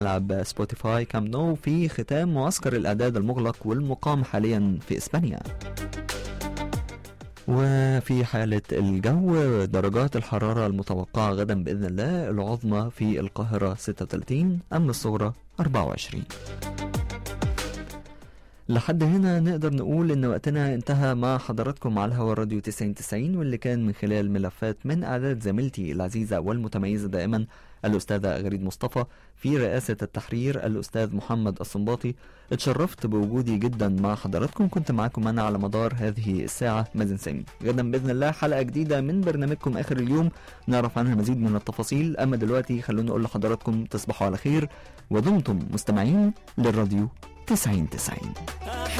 ملعب سبوتيفاي كام نو في ختام معسكر الإعداد المغلق والمقام حاليا في إسبانيا وفي حالة الجو درجات الحرارة المتوقعة غدا بإذن الله العظمى في القاهرة 36 أما الصغرى 24 لحد هنا نقدر نقول ان وقتنا انتهى مع حضراتكم على الهوا الراديو 90 90 واللي كان من خلال ملفات من اعداد زميلتي العزيزه والمتميزه دائما الاستاذه غريب مصطفى في رئاسه التحرير الاستاذ محمد الصنباطي اتشرفت بوجودي جدا مع حضراتكم كنت معاكم انا على مدار هذه الساعه مازن سامي غدا باذن الله حلقه جديده من برنامجكم اخر اليوم نعرف عنها مزيد من التفاصيل اما دلوقتي خلونا نقول لحضراتكم تصبحوا على خير ودمتم مستمعين للراديو 90 90